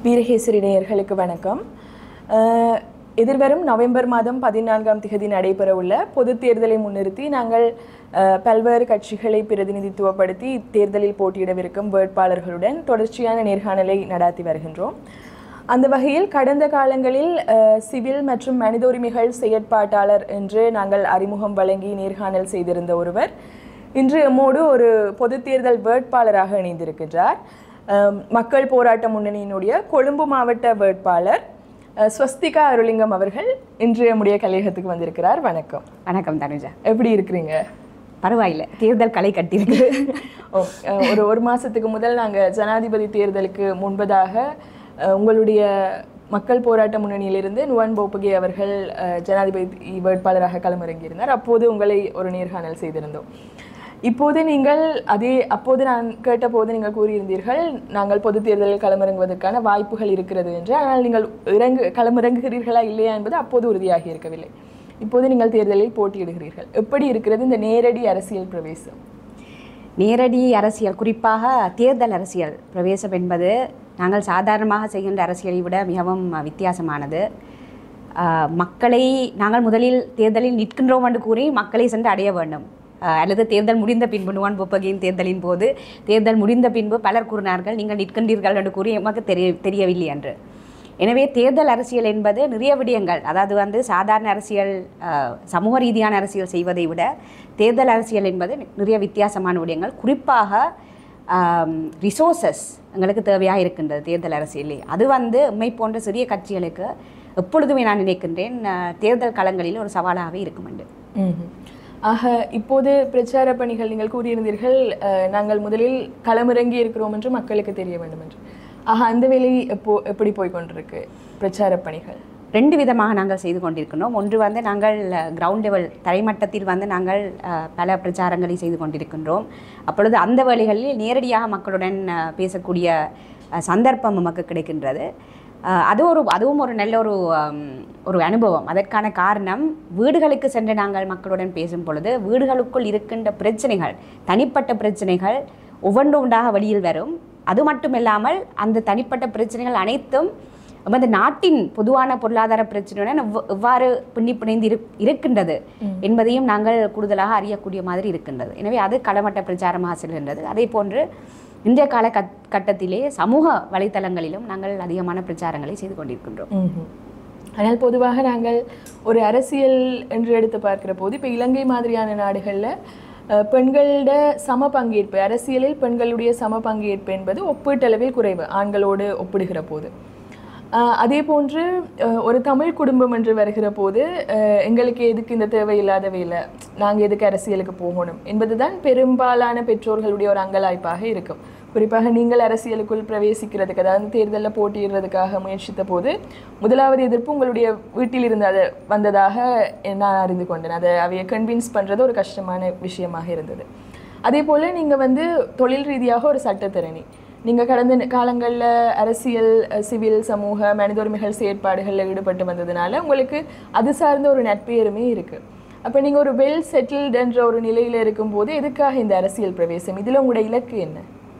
வீரகேசரி நேயர்களுக்கு வணக்கம் அஹ், எதிர்வரும் நவம்பர் மாதம் பதினான்காம் திகதி நடைபெறவுள்ள பொதுத் தேர்தலை முன்னிறுத்தி நாங்கள் அஹ், பல்வேறு கட்சிகளை பிரதிநிதித்துவப்படுத்தி இத்தேர்தலில் போட்டியிடவிருக்கும் வேட்பாளர்களுடன் தொடர்ச்சியான நேர்காணலை நடாத்தி வருகின்றோம் அந்த வகையில் கடந்த காலங்களில் அஹ், சிவில் மற்றும் மனித உரிமைகள் செயற்பாட்டாளர் என்று நாங்கள் அறிமுகம் வழங்கி நேர்காணல் செய்திருந்த ஒருவர் இன்று எம்மோடு ஒரு பொதுத் தேர்தல் வேட்பாளராக இணைந்திருக்கின்றார் அஹ், மக்கள் போராட்ட முன்னணியினுடைய கொழும்பு மாவட்ட வேட்பாளர் அஹ், ஸ்வஸ்திகா அருளிங்கம் அவர்கள் இன்று நம்முடைய கலையகத்துக்கு வந்திருக்கிறார் வணக்கம் வணக்கம் தனுஜா எப்படி இருக்கிறீங்க பரவாயில்லை தேர்தல் களை கட்டியிருக்கு ஓ, அஹ், ஒரு ஒரு மாசத்துக்கு முதல் நாங்கள் ஜனாதிபதி தேர்தலுக்கு முன்பதாக அஹ், உங்களுடைய மக்கள் போராட்ட முன்னணியிலிருந்து நுவன் போப்புகே அவர்கள் அஹ், ஜனாதிபதி வேட்பாளராக களமிறங்கியிருந்தார் அப்போது உங்களை ஒரு நேர்காணல் செய்திருந்தோம் இப்போது நீங்கள் அதே அப்போது நான் கேட்டபோது நீங்கள் கூறியிருந்தீர்கள் நாங்கள் பொது தேர்தலில் களமிறங்குவதற்கான வாய்ப்புகள் இருக்கிறது என்று ஆனால் நீங்கள் இறங்கு களமிறங்குகிறீர்களா இல்லையா என்பது அப்போது உறுதியாகி இருக்கவில்லை இப்போது நீங்கள் தேர்தலில் போட்டியிடுகிறீர்கள் எப்படி இருக்கிறது இந்த நேரடி அரசியல் பிரவேசம் நேரடி அரசியல் குறிப்பாக தேர்தல் அரசியல் பிரவேசம் என்பது நாங்கள் சாதாரணமாக செய்கின்ற அரசியலை விட மிகவும் வித்தியாசமானது ஆஹ், மக்களை நாங்கள் முதலில் தேர்தலில் நிற்கின்றோம் என்று கூறி மக்களை சென்று அடைய வேண்டும் ஆஹ், அல்லது தேர்தல் முடிந்த பின்பு நுவான் பொப்பகையின் தேர்தலின் போது தேர்தல் முடிந்த பின்பு பலர் கூறினார்கள் நீங்கள் நிற்கின்றீர்கள் என்று கூறி எமக்கு தெரிய தெரியவில்லை என்று எனவே தேர்தல் அரசியல் என்பது நிறைய விடயங்கள் அதாவது வந்து சாதாரண அரசியல் ஆஹ், சமூக ரீதியான அரசியல் செய்வதை விட தேர்தல் அரசியல் என்பது நிறைய வித்தியாசமான விடயங்கள் குறிப்பாக ரிசோர்சஸ் எங்களுக்கு தேவையாக இருக்கின்றது தேர்தல் அரசியலே அது வந்து உண்மை போன்ற சிறிய கட்சிகளுக்கு எப்பொழுதுமே நான் நினைக்கின்றேன் ஆஹ், தேர்தல் களங்களில் ஒரு சவாலாகவே இருக்கும் என்று ம்ஹும். ஆக இப்போது பிரச்சார பணிகள் நீங்கள் கூறியிருந்தீர்கள் அஹ், நாங்கள் முதலில் களமிறங்கி இருக்கிறோம் என்று மக்களுக்கு தெரிய வேண்டும் என்று ஆக அந்த வேலை எப்போ எப்படி போய் கொண்டிருக்கு பிரச்சார பணிகள் ரெண்டு விதமாக நாங்கள் செய்து கொண்டிருக்கிறோம் ஒன்று வந்து நாங்கள் கிரவுண்ட் லெவல் தரைமட்டத்தில் வந்து நாங்கள் அஹ், பல பிரச்சாரங்களை செய்து கொண்டிருக்கின்றோம் அப்பொழுது அந்த வழிகளில் நேரடியாக மக்களுடன் அஹ், பேசக்கூடிய அஹ், சந்தர்ப்பம் நமக்கு கிடைக்கின்றது அஹ், அது ஒரு அதுவும் ஒரு நல்ல ஒரு ஹம், ஒரு அனுபவம் அதற்கான காரணம் வீடுகளுக்கு சென்று நாங்கள் மக்களுடன் பேசும் பொழுது வீடுகளுக்குள் இருக்கின்ற பிரச்சனைகள் தனிப்பட்ட பிரச்சனைகள் ஒவ்வொன்று ஒன்றாக வெளியில் வரும் அது மட்டுமில்லாமல் அந்த தனிப்பட்ட பிரச்சனைகள் அனைத்தும் நமது நாட்டின் பொதுவான பொருளாதார பிரச்சனையுடன் எவ்வ- எவ்வாறு பின்னி பிணைந்து இரு இருக்கின்றது என்பதையும் நாங்கள் கூடுதலாக அறியக்கூடிய மாதிரி இருக்கின்றது எனவே அது களமட்ட பிரச்சாரமாக செல்கின்றது அதே போன்று இன்றைய கால கட் கட்டத்திலே சமூக வலைத்தளங்களிலும் நாங்கள் அதிகமான பிரச்சாரங்களை செய்து கொண்டிருக்கின்றோம் ம்ஹும். ஆனால் பொதுவாக நாங்கள் ஒரு அரசியல் என்று எடுத்து பார்க்கிற போது இப்போ இலங்கை மாதிரியான நாடுகளில் பெண்களோட சம பங்கேற்பு அரசியலில் பெண்களுடைய சம பங்கேற்பு என்பது ஒப்பீட்டளவில் குறைவு ஆண்களோடு ஒப்பிடுகிற போது அஹ், அதே போன்று அஹ், ஒரு தமிழ் குடும்பம் என்று வருகிற போது அஹ், எங்களுக்கு எதுக்கு இந்த தேவையில்லாத வேலை நாங்கள் எதுக்கு அரசியலுக்கு போகணும் என்பதுதான் பெரும்பாலான பெற்றோர்களுடைய ஒரு அங்கலாய்ப்பாக இருக்கும் குறிப்பாக நீங்கள் அரசியலுக்குள் பிரவேசிக்கிறதுக்கு அதாவது தேர்தலில் போட்டியிடுறதுக்காக முயற்சித்த போது முதலாவது எதிர்ப்பு உங்களுடைய வீட்டில் இருந்து அது வந்ததாக நான் அறிந்து கொண்டேன் அதை அவைய கன்வின்ஸ் பண்ணுறது ஒரு கஷ்டமான விஷயமாக இருந்தது அதே போல் நீங்கள் வந்து தொழில் ரீதியாக ஒரு சட்டத்திறனி நீங்கள் கடந்த காலங்களில் அரசியல் அஹ், சிவில் சமூக மனித உரிமைகள் செயற்பாடுகளில் ஈடுபட்டு வந்ததுனால உங்களுக்கு அது சார்ந்த ஒரு நட்பெயருமே இருக்குது அப்போ நீங்கள் ஒரு வெல் செட்டில்டுன்ற ஒரு நிலையில் இருக்கும்போது எதுக்காக இந்த அரசியல் பிரவேசம் இதில் உங்களோட இலக்கு என்ன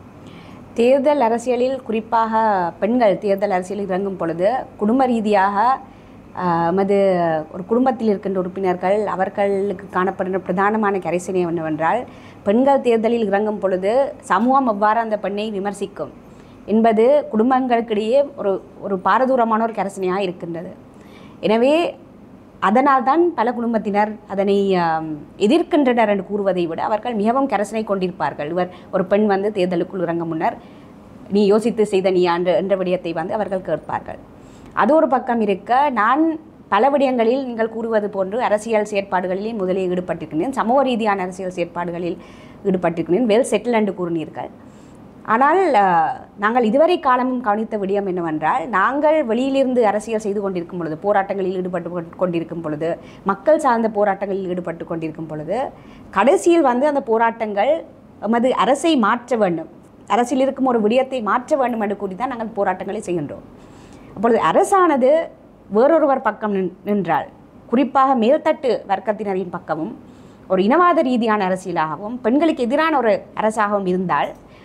தேர்தல் அரசியலில் குறிப்பாக பெண்கள் தேர்தல் அரசியலில் இறங்கும் பொழுது குடும்ப ரீதியாக ஆஹ், எமது ஒரு குடும்பத்தில் இருக்கின்ற உறுப்பினர்கள் அவர்களுக்கு காணப்படுகின்ற பிரதானமான கரைசனை என்னவென்றால் பெண்கள் தேர்தலில் இறங்கும் பொழுது சமூகம் எவ்வாறு அந்த பெண்ணை விமர்சிக்கும் என்பது குடும்பங்களுக்கிடையே ஒரு ஒரு பாரதூரமான ஒரு கரைசனையாக இருக்கின்றது எனவே அதனால்தான் பல குடும்பத்தினர் அதனை ஆம், எதிர்க்கின்றனர் என்று கூறுவதை விட அவர்கள் மிகவும் கரசனை கொண்டிருப்பார்கள் இவர் ஒரு பெண் வந்து தேர்தலுக்குள் இறங்க முன்னர் நீ யோசித்து செய்த நீ என்ற என்ற விடயத்தை வந்து அவர்கள் கேட்பார்கள் அது ஒரு பக்கம் இருக்க நான் பல விடயங்களில் நீங்கள் கூறுவது போன்று அரசியல் செயற்பாடுகளில் முதலில் ஈடுபட்டிருக்கிறேன் சமூக ரீதியான அரசியல் செயற்பாடுகளில் ஈடுபட்டிருக்கிறேன் வெல் செட்டில் என்று கூறினீர்கள் ஆனால் அஹ், நாங்கள் இதுவரை காலமும் கவனித்த விடயம் என்னவென்றால் நாங்கள் வெளியிலிருந்து அரசியல் செய்து கொண்டிருக்கும் பொழுது போராட்டங்களில் ஈடுபட்டு கொண்டு- கொண்டிருக்கும் பொழுது மக்கள் சார்ந்த போராட்டங்களில் ஈடுபட்டு கொண்டிருக்கும் பொழுது கடைசியில் வந்து அந்த போராட்டங்கள் எமது அரசை மாற்ற வேண்டும் அரசில் இருக்கும் ஒரு விடயத்தை மாற்ற வேண்டும் என்று கூறி தான் நாங்கள் போராட்டங்களை செய்கின்றோம் அப்பொழுது அரசானது வேறொருவர் பக்கம் நின்- நின்றால் குறிப்பாக மேல்தட்டு வர்க்கத்தினரின் பக்கமும் ஒரு இனவாத ரீதியான அரசியலாகவும் பெண்களுக்கு எதிரான ஒரு அரசாகவும் இருந்தால்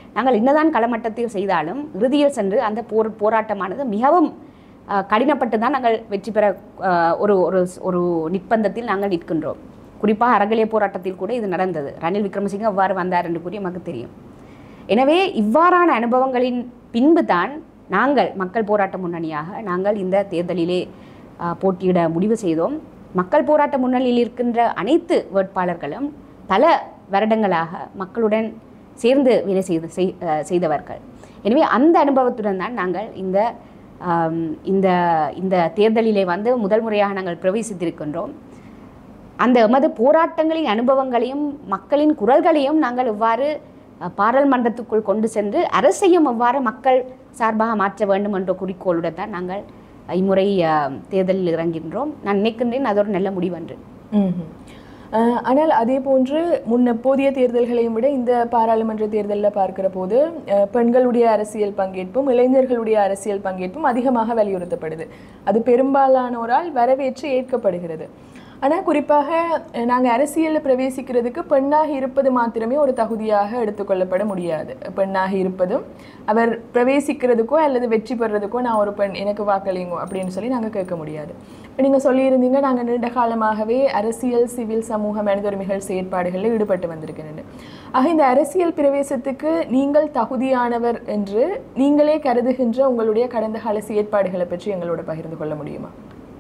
நாங்கள் என்னதான் களமட்டத்தில் செய்தாலும் இறுதியில் சென்று அந்த போர் போராட்டமானது மிகவும் அஹ், கடினப்பட்டு தான் நாங்கள் வெற்றி பெற அஹ், ஒரு ஒரு ஒரு நிர்பந்தத்தில் நாங்கள் நிற்கின்றோம் குறிப்பாக அறகலிய போராட்டத்தில் கூட இது நடந்தது ரணில் விக்ரமசிங்க அவ்வாறு வந்தார் என்று கூறி நமக்கு தெரியும் எனவே இவ்வாறான அனுபவங்களின் பின்பு தான் நாங்கள் மக்கள் போராட்ட முன்னணியாக நாங்கள் இந்த தேர்தலிலே அஹ், போட்டியிட முடிவு செய்தோம் மக்கள் போராட்ட முன்னணியில் இருக்கின்ற அனைத்து வேட்பாளர்களும் பல வருடங்களாக மக்களுடன் சேர்ந்து வேலை செய்து செய்- அஹ், செய்தவர்கள் எனவே அந்த அனுபவத்துடன் தான் நாங்கள் இந்த ஆம், இந்த இந்த தேர்தலிலே வந்து முதல் முறையாக நாங்கள் பிரவேசித்திருக்கின்றோம் அந்த எமது போராட்டங்களின் அனுபவங்களையும் மக்களின் குரல்களையும் நாங்கள் எவ்வாறு அஹ், பாராளுமன்றத்துக்குள் கொண்டு சென்று அரசையும் எவ்வாறு மக்கள் சார்பாக மாற்ற வேண்டும் என்ற குறிக்கோளுடன் தான் நாங்கள் இம்முறை அஹ், தேர்தலில் இறங்கின்றோம் நான் நினைக்கின்றேன் அது ஒரு நல்ல முடிவன்று ம்ஹும். அஹ், ஆனால் அதே போன்று முன்ன போதிய தேர்தல்களையும் விட இந்த பாராளுமன்ற தேர்தலில் பார்க்கிற போது அஹ், பெண்களுடைய அரசியல் பங்கேற்பும் இளைஞர்களுடைய அரசியல் பங்கேற்பும் அதிகமாக வலியுறுத்தப்படுது அது பெரும்பாலானோரால் வரவேற்று ஏற்கப்படுகிறது ஆனால் குறிப்பாக நாங்கள் அரசியலில் பிரவேசிக்கிறதுக்கு பெண்ணாக இருப்பது மாத்திரமே ஒரு தகுதியாக எடுத்துக்கொள்ளப்பட முடியாது பெண்ணாக இருப்பதும் அவர் பிரவேசிக்கிறதுக்கோ அல்லது வெற்றி பெறுறதுக்கோ நான் ஒரு பெண் எனக்கு வாக்களிங்கோ அப்படின்னு சொல்லி நாங்கள் கேட்க முடியாது இப்போ நீங்கள் சொல்லியிருந்தீங்க நாங்கள் நீண்ட காலமாகவே அரசியல் சிவில் சமூக மனித உரிமைகள் செயற்பாடுகளில் ஈடுபட்டு வந்திருக்கிறேன் ஆக இந்த அரசியல் பிரவேசத்துக்கு நீங்கள் தகுதியானவர் என்று நீங்களே கருதுகின்ற உங்களுடைய கடந்த கால செயற்பாடுகளை பற்றி எங்களோட பகிர்ந்து கொள்ள முடியுமா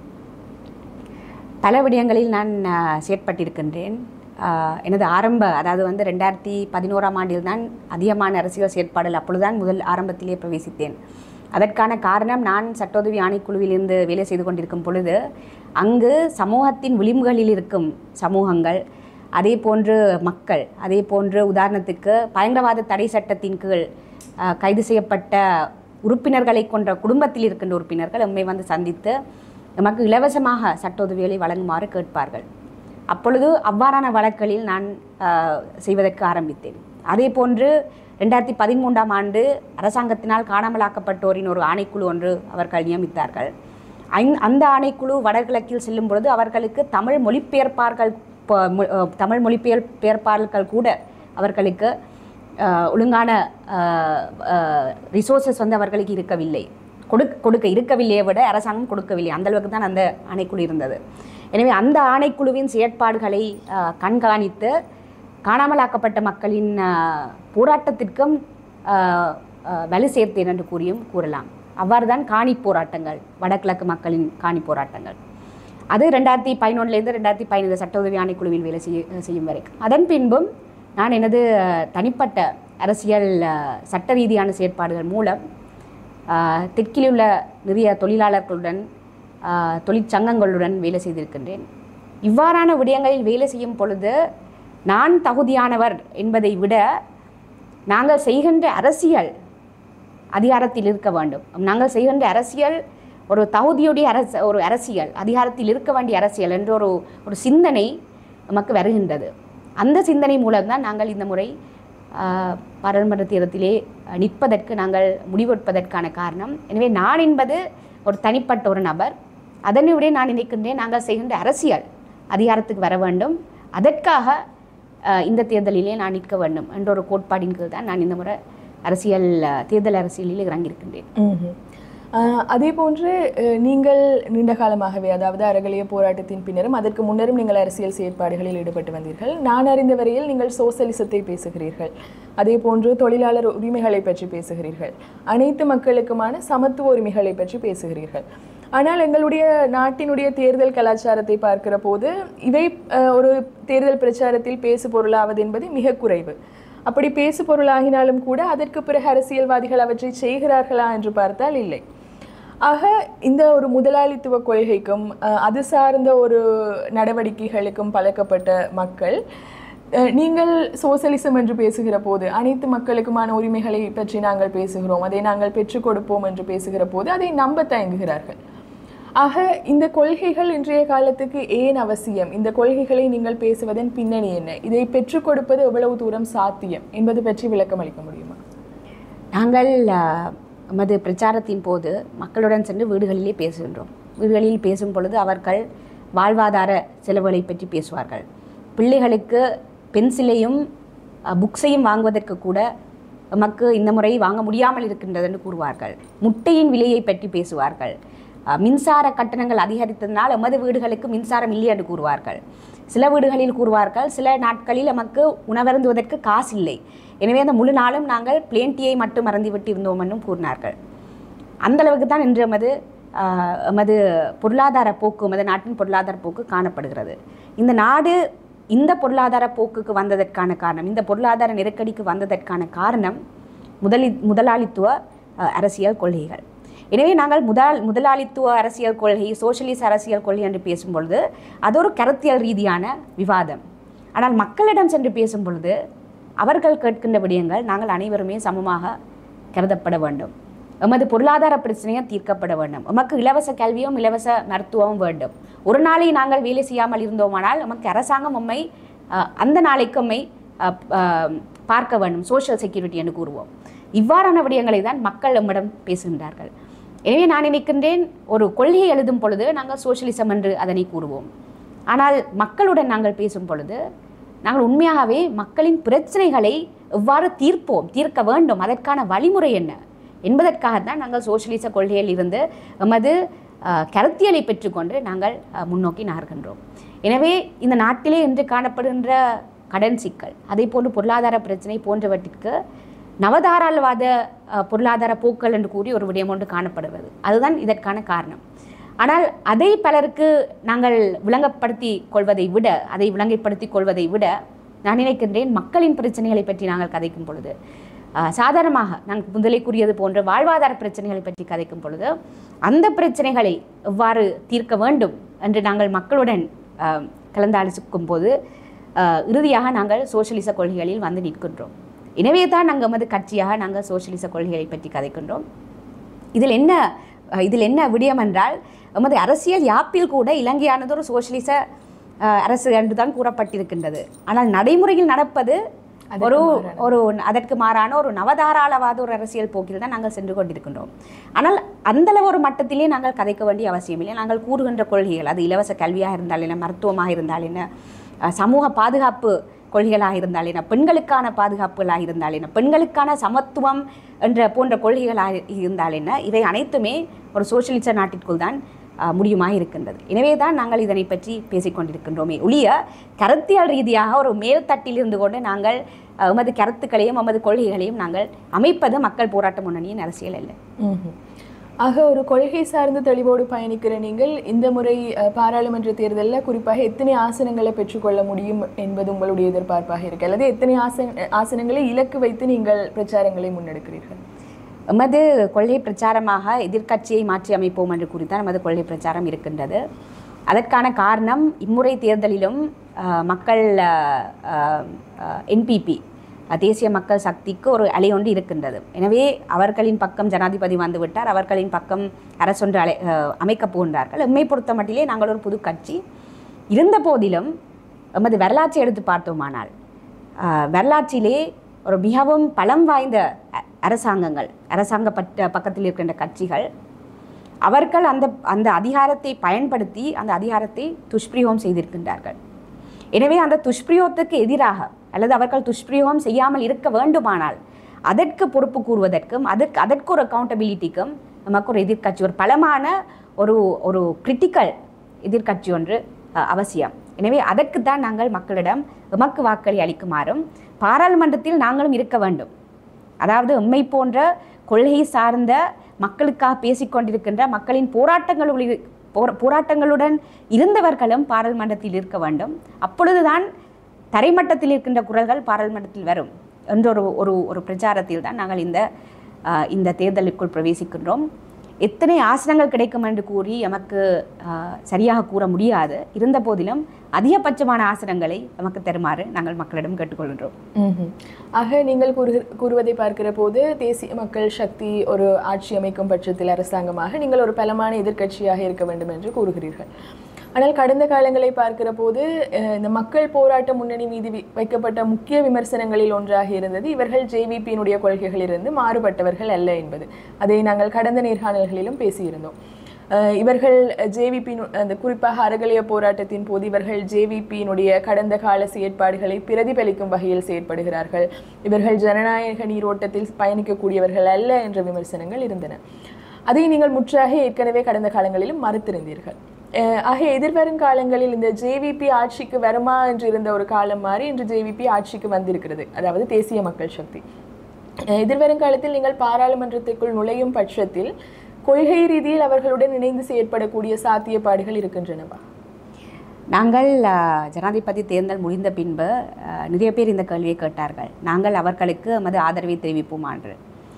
பல விடயங்களில் நான் அஹ், செயற்பட்டிருக்கின்றேன் அஹ், எனது ஆரம்ப அதாவது வந்து ரெண்டாயிரத்தி பதினோராம் ஆண்டில் தான் அதிகமான அரசியல் செயற்பாடுகள் அப்பொழுதுதான் முதல் ஆரம்பத்திலே பிரவேசித்தேன் அதற்கான காரணம் நான் சட்டோதவி ஆணைக்குழுவிலிருந்து வேலை செய்து கொண்டிருக்கும் பொழுது அங்கு சமூகத்தின் விளிம்புகளில் இருக்கும் சமூகங்கள் அதே போன்று மக்கள் அதே போன்று உதாரணத்துக்கு பயங்கரவாத தடை சட்டத்தின் கீழ் அஹ், கைது செய்யப்பட்ட உறுப்பினர்களை கொண்ட குடும்பத்தில் இருக்கின்ற உறுப்பினர்கள் எம்மை வந்து சந்தித்து நமக்கு இலவசமாக சட்ட உதவிகளை வழங்குமாறு கேட்பார்கள் அப்பொழுது அவ்வாறான வழக்குகளில் நான் ஆஹ், செய்வதற்கு ஆரம்பித்தேன் அதே போன்று ரெண்டாயிரத்தி பதிமூன்றாம் ஆண்டு அரசாங்கத்தினால் காணாமலாக்கப்பட்டோரின் ஒரு ஆணைக்குழு ஒன்று அவர்கள் நியமித்தார்கள் ஐந் அந்த ஆணைக்குழு வடகிழக்கில் செல்லும் பொழுது அவர்களுக்கு தமிழ் மொழிபெயர்ப்பார்கள் ப- மொ- அஹ், தமிழ் மொழிபெயர் பெயர்ப்பாளர்கள் கூட அவர்களுக்கு ஆஹ், ஒழுங்கான ரிசோர்சஸ் வந்து அவர்களுக்கு இருக்கவில்லை கொடுக்க கொடுக்க இருக்கவில்லையை விட அரசாங்கம் கொடுக்கவில்லை அந்த அளவுக்கு தான் அந்த ஆணைக்குழு இருந்தது எனவே அந்த ஆணைக்குழுவின் செயற்பாடுகளை ஆஹ், கண்காணித்து காணாமலாக்கப்பட்ட மக்களின் ஆஹ், போராட்டத்திற்கும் ஆஹ், ஆஹ், வலு சேர்த்தேன் என்று கூறியும் கூறலாம் அவ்வாறு தான் காணி போராட்டங்கள் வடகிழக்கு மக்களின் காணி போராட்டங்கள் அது ரெண்டாயிரத்தி பதினொன்றுலேருந்து ரெண்டாயிரத்தி பதினைந்து சட்ட உதவி ஆணைக்குழுவில் வேலை செய்ய செய்யும் வரைக்கும் அதன் பின்பும் நான் எனது அஹ், தனிப்பட்ட அரசியல் அஹ், சட்ட ரீதியான செயற்பாடுகள் மூலம் அஹ், தெற்கில் உள்ள நிறைய தொழிலாளர்களுடன் அஹ், தொழிற்சங்கங்களுடன் வேலை செய்திருக்கின்றேன் இவ்வாறான விடயங்களில் வேலை செய்யும் பொழுது நான் தகுதியானவர் என்பதை விட நாங்கள் செய்கின்ற அரசியல் அதிகாரத்தில் இருக்க வேண்டும் நாங்கள் செய்கின்ற அரசியல் ஒரு தகுதியுடைய அரச ஒரு அரசியல் அதிகாரத்தில் இருக்க வேண்டிய அரசியல் என்ற ஒரு ஒரு சிந்தனை நமக்கு வருகின்றது அந்த சிந்தனை மூலம்தான் நாங்கள் இந்த முறை ஆஹ், பாராளுமன்ற தேர்தலிலே அஹ், நிற்பதற்கு நாங்கள் முடிவெடுப்பதற்கான காரணம் எனவே நான் என்பது ஒரு தனிப்பட்ட ஒரு நபர் அதனை விட நான் நினைக்கின்றேன் நாங்கள் செய்கின்ற அரசியல் அதிகாரத்துக்கு வர வேண்டும் அதற்காக அஹ், இந்த தேர்தலிலே நான் நிற்க வேண்டும் என்ற ஒரு கோட்பாடின் கீழ் தான் நான் இந்த முறை அரசியல் அஹ், தேர்தல் அரசியலில் இறங்கியிருக்கின்றேன் ம்ஹும். ஆஹ் அதே போன்று அஹ், நீங்கள் நீண்ட காலமாகவே அதாவது அறகலிய போராட்டத்தின் பின்னரும் அதற்கு முன்னரும் நீங்கள் அரசியல் செயற்பாடுகளில் ஈடுபட்டு வந்தீர்கள் நான் அறிந்த வரையில் நீங்கள் சோசலிசத்தை பேசுகிறீர்கள் அதே போன்று தொழிலாளர் உரிமைகளை பற்றி பேசுகிறீர்கள் அனைத்து மக்களுக்குமான சமத்துவ உரிமைகளை பற்றி பேசுகிறீர்கள் ஆனால் எங்களுடைய நாட்டினுடைய தேர்தல் கலாச்சாரத்தை பார்க்கிற போது இவை அஹ், ஒரு தேர்தல் பிரச்சாரத்தில் பேசு பொருளாவது என்பது மிக குறைவு அப்படி பேசு பொருளாகினாலும் கூட அதற்கு பிறகு அரசியல்வாதிகள் அவற்றை செய்கிறார்களா என்று பார்த்தால் இல்லை ஆக இந்த ஒரு முதலாளித்துவ கொள்கைக்கும் அஹ், அது சார்ந்த ஒரு நடவடிக்கைகளுக்கும் பழக்கப்பட்ட மக்கள் அஹ், நீங்கள் சோசலிசம் என்று பேசுகிற போது அனைத்து மக்களுக்குமான உரிமைகளை பற்றி நாங்கள் பேசுகிறோம் அதை நாங்கள் பெற்றுக் கொடுப்போம் என்று பேசுகிற போது அதை நம்ப தயங்குகிறார்கள் ஆக இந்த கொள்கைகள் இன்றைய காலத்துக்கு ஏன் அவசியம் இந்த கொள்கைகளை நீங்கள் பேசுவதன் பின்னணி என்ன இதை பெற்றுக் கொடுப்பது எவ்வளவு தூரம் சாத்தியம் என்பது பற்றி விளக்கம் அளிக்க முடியுமா நாங்கள் அஹ், எமது பிரச்சாரத்தின் போது மக்களுடன் சென்று வீடுகளிலே பேசுகின்றோம் வீடுகளில் பேசும் பொழுது அவர்கள் வாழ்வாதார செலவுகளை பற்றி பேசுவார்கள் பிள்ளைகளுக்கு பென்சிலையும் அஹ், புக்ஸையும் வாங்குவதற்கு கூட எமக்கு இந்த முறை வாங்க முடியாமல் இருக்கின்றது என்று கூறுவார்கள் முட்டையின் விலையை பற்றி பேசுவார்கள் அஹ், மின்சார கட்டணங்கள் அதிகரித்ததனால் எமது வீடுகளுக்கு மின்சாரம் இல்லை என்று கூறுவார்கள் சில வீடுகளில் கூறுவார்கள் சில நாட்களில் நமக்கு உணவருந்துவதற்கு காசு இல்லை எனவே அந்த முழு நாளும் நாங்கள் பிளேன் டீயை மட்டும் மறந்துவிட்டு இருந்தோம் என்றும் கூறினார்கள் அந்த அளவுக்கு தான் இன்று எமது ஆஹ், எமது பொருளாதார போக்கு எமது நாட்டின் பொருளாதார போக்கு காணப்படுகிறது இந்த நாடு இந்த பொருளாதார போக்குக்கு வந்ததற்கான காரணம் இந்த பொருளாதார நெருக்கடிக்கு வந்ததற்கான காரணம் முதலி முதலாளித்துவ ஆஹ், அரசியல் கொள்கைகள் எனவே நாங்கள் முதல் முதலாளித்துவ அரசியல் கொள்கை சோஷலிச அரசியல் கொள்கை என்று பேசும் பொழுது அது ஒரு கருத்தியல் ரீதியான விவாதம் ஆனால் மக்களிடம் சென்று பேசும் பொழுது அவர்கள் கேட்கின்ற விடயங்கள் நாங்கள் அனைவருமே சமமாக கருதப்பட வேண்டும் எமது பொருளாதார பிரச்சனையும் தீர்க்கப்பட வேண்டும் எமக்கு இலவச கல்வியும் இலவச மருத்துவமும் வேண்டும் ஒரு நாளை நாங்கள் வேலை செய்யாமல் இருந்தோமானால் நமக்கு அரசாங்கம் உம்மை அஹ், அந்த நாளைக்கு உம்மை அஹ், அஹ், பார்க்க வேண்டும் சோஷியல் செக்யூரிட்டி என்று கூறுவோம் இவ்வாறான விடயங்களை தான் மக்கள் நம்மிடம் பேசுகின்றார்கள் எனவே நான் நினைக்கின்றேன் ஒரு கொள்கையை எழுதும் பொழுது நாங்கள் சோஷியலிசம் என்று அதனை கூறுவோம் ஆனால் மக்களுடன் நாங்கள் பேசும் பொழுது நாங்கள் உண்மையாகவே மக்களின் பிரச்சனைகளை எவ்வாறு தீர்ப்போம் தீர்க்க வேண்டும் அதற்கான வழிமுறை என்ன என்பதற்காகத்தான் நாங்கள் சோஷியலிச கொள்கையில் இருந்து எமது அஹ், கருத்தியலை பெற்றுக்கொண்டு நாங்கள் அஹ், முன்னோக்கி நகர்கின்றோம் எனவே இந்த நாட்டிலே இன்று காணப்படுகின்ற கடன் சிக்கல் அதே போன்று பொருளாதார பிரச்சனை போன்றவற்றிற்கு நவதாராளவாத அஹ், பொருளாதார போக்கள் என்று கூறி ஒரு விடயம் ஒன்று காணப்படுகிறது அதுதான் இதற்கான காரணம் ஆனால் அதை பலருக்கு நாங்கள் விளங்கப்படுத்தி கொள்வதை விட அதை விளங்கப்படுத்தி கொள்வதை விட நான் நினைக்கின்றேன் மக்களின் பிரச்சனைகளை பற்றி நாங்கள் கதைக்கும் பொழுது அஹ், சாதாரணமாக நான் முதலே கூறியது போன்ற வாழ்வாதார பிரச்சனைகளை பற்றி கதைக்கும் பொழுது அந்த பிரச்சனைகளை எவ்வாறு தீர்க்க வேண்டும் என்று நாங்கள் மக்களுடன் அஹ், கலந்தாலோசிக்கும் போது அஹ், இறுதியாக நாங்கள் சோஷலிச கொள்கைகளில் வந்து நிற்கின்றோம் எனவே தான் நாங்கள் எமது கட்சியாக நாங்கள் சோஷலிச கொள்கைகளை பற்றி கதைக்கின்றோம் இதில் என்ன அஹ், இதில் என்ன விடயம் என்றால் எமது அரசியல் யாப்பில் கூட இலங்கையானது ஒரு சோஷலிச அஹ், அரசு என்று தான் கூறப்பட்டிருக்கின்றது ஆனால் நடைமுறையில் நடப்பது ஒரு ஒரு அதற்கு மாறான ஒரு நவதாராளவாத ஒரு அரசியல் போக்கில் தான் நாங்கள் சென்று கொண்டிருக்கின்றோம் ஆனால் அந்தளவு ஒரு மட்டத்திலே நாங்கள் கதைக்க வேண்டிய அவசியமில்லை நாங்கள் கூறுகின்ற கொள்கைகள் அது இலவச கல்வியாக இருந்தால் என்ன மருத்துவமாக இருந்தால் என்ன அஹ், சமூக பாதுகாப்பு கொள்கைகளாக இருந்தால் என்ன பெண்களுக்கான பாதுகாப்புகளாக இருந்தால் என்ன பெண்களுக்கான சமத்துவம் என்ற போன்ற கொள்கைகளாக இருந்தால் என்ன இவை அனைத்துமே ஒரு சோஷலிச நாட்டிற்குள் தான் அஹ், முடியுமாக இருக்கின்றது எனவே தான் நாங்கள் இதனை பற்றி பேசிக்கொண்டிருக்கின்றோமே ஒழிய கருத்தியல் ரீதியாக ஒரு மேல்தட்டில் இருந்து கொண்டு நாங்கள் அஹ், எமது கருத்துக்களையும் எமது கொள்கைகளையும் நாங்கள் அமைப்பது மக்கள் போராட்ட முன்னணியின் அரசியல் அல்ல ம்ஹும். ஆக ஒரு கொள்கை சார்ந்த தெளிவோடு பயணிக்கிற நீங்கள் இந்த முறை அஹ், பாராளுமன்ற தேர்தலில் குறிப்பாக எத்தனை ஆசனங்களை பெற்றுக்கொள்ள முடியும் என்பது உங்களுடைய எதிர்பார்ப்பாக இருக்கு அல்லது எத்தனை ஆசன ஆசனங்களை இலக்கு வைத்து நீங்கள் பிரச்சாரங்களை முன்னெடுக்கிறீர்கள் எமது கொள்கை பிரச்சாரமாக எதிர்க்கட்சியை மாற்றி அமைப்போம் என்று குறித்தான் எமது கொள்கை பிரச்சாரம் இருக்கின்றது அதற்கான காரணம் இம்முறை தேர்தலிலும் அஹ், மக்கள் என்பிபி தேசிய மக்கள் சக்திக்கு ஒரு அலை ஒன்று இருக்கின்றது எனவே அவர்களின் பக்கம் ஜனாதிபதி வந்துவிட்டார் அவர்களின் பக்கம் அரசொன்று அலை அஹ், அமைக்கப் போகின்றார்கள் எம்மை பொறுத்த மட்டிலே நாங்கள் ஒரு புது கட்சி இருந்த போதிலும் எமது வரலாற்றை எடுத்து பார்த்தோமானால் ஆஹ், வரலாற்றிலே ஒரு மிகவும் பலம் வாய்ந்த அ- அரசாங்கங்கள் அரசாங்க பட்ட பக்கத்தில் இருக்கின்ற கட்சிகள் அவர்கள் அந்த அந்த அதிகாரத்தை பயன்படுத்தி அந்த அதிகாரத்தை துஷ்பிரயோகம் செய்திருக்கின்றார்கள் எனவே அந்த துஷ்பிரயோகத்துக்கு எதிராக அல்லது அவர்கள் துஷ்பிரயோகம் செய்யாமல் இருக்க வேண்டுமானால் அதற்கு பொறுப்பு கூறுவதற்கும் அதற்கு அதற்கு ஒரு அக்கௌண்டபிலிட்டிக்கும் நமக்கு ஒரு எதிர்க்கட்சி ஒரு பலமான ஒரு ஒரு கிரிட்டிக்கல் எதிர்க்கட்சி ஒன்று அஹ், அவசியம் எனவே அதற்குத்தான் நாங்கள் மக்களிடம் எமக்கு வாக்களி அளிக்குமாறும் பாராளுமன்றத்தில் நாங்களும் இருக்க வேண்டும் அதாவது எம்மை போன்ற கொள்கை சார்ந்த மக்களுக்காக பேசிக்கொண்டிருக்கின்ற மக்களின் போராட்டங்களுடைய போரா- போராட்டங்களுடன் இருந்தவர்களும் பாராளுமன்றத்தில் இருக்க வேண்டும் அப்பொழுதுதான் தரைமட்டத்தில் இருக்கின்ற குரல்கள் பாராளுமன்றத்தில் வரும் என்ற ஒரு ஒரு ஒரு பிரச்சாரத்தில் தான் நாங்கள் இந்த ஆஹ், இந்த தேர்தலுக்குள் பிரவேசிக்கின்றோம் எத்தனை ஆசனங்கள் கிடைக்கும் என்று கூறி எமக்கு ஆஹ், சரியாக கூற முடியாது இருந்த போதிலும் அதிகபட்சமான ஆசனங்களை நமக்கு தருமாறு நாங்கள் மக்களிடம் கேட்டுக்கொள்கின்றோம் ம்ஹும். ஆக நீங்கள் கூறு கூறுவதை பார்க்கிற போது தேசிய மக்கள் சக்தி ஒரு ஆட்சி அமைக்கும் பட்சத்தில் அரசாங்கமாக நீங்கள் ஒரு பலமான எதிர்க்கட்சியாக இருக்க வேண்டும் என்று கூறுகிறீர்கள் ஆனால் கடந்த காலங்களை பார்க்கிற போது அஹ், இந்த மக்கள் போராட்ட முன்னணி மீது வி- வைக்கப்பட்ட முக்கிய விமர்சனங்களில் ஒன்றாக இருந்தது இவர்கள் ஜேவிபியினுடைய கொள்கைகளிலிருந்து மாறுபட்டவர்கள் அல்ல என்பது அதை நாங்கள் கடந்த நேர்காணல்களிலும் பேசியிருந்தோம் அஹ், இவர்கள் ஜேவிபி அந்த குறிப்பாக அறகலிய போராட்டத்தின் போது இவர்கள் ஜேவிபியினுடைய கடந்த கால செயற்பாடுகளை பிரதிபலிக்கும் வகையில் செயற்படுகிறார்கள் இவர்கள் ஜனநாயக நீரோட்டத்தில் பயணிக்கக்கூடியவர்கள் அல்ல என்ற விமர்சனங்கள் இருந்தன அதை நீங்கள் முற்றாக ஏற்கனவே கடந்த காலங்களிலும் மறுத்திருந்தீர்கள் அஹ் ஆக எதிர்வரும் காலங்களில் இந்த ஜேவிபி ஆட்சிக்கு வருமா என்று இருந்த ஒரு காலம் மாறி இன்று ஜேவிபி ஆட்சிக்கு வந்திருக்கிறது அதாவது தேசிய மக்கள் சக்தி அஹ் எதிர்வரும் காலத்தில் நீங்கள் பாராளுமன்றத்திற்குள் நுழையும் பட்சத்தில் கொள்கை ரீதியில் அவர்களுடன் இணைந்து செயற்படக்கூடிய சாத்தியப்பாடுகள் இருக்கின்றனவா நாங்கள் அஹ், ஜனாதிபதி தேர்தல் முடிந்த பின்பு அஹ், நிறைய பேர் இந்த கேள்வியை கேட்டார்கள் நாங்கள் அவர்களுக்கு எமது ஆதரவை தெரிவிப்போம் என்று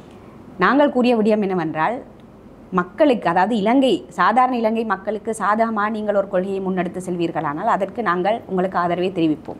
நாங்கள் கூறிய விடயம் என்னவென்றால் மக்களுக்கு அதாவது இலங்கை சாதாரண இலங்கை மக்களுக்கு சாதகமாக நீங்கள் ஒரு கொள்கையை முன்னெடுத்து செல்வீர்களானால் அதற்கு நாங்கள் உங்களுக்கு ஆதரவை தெரிவிப்போம்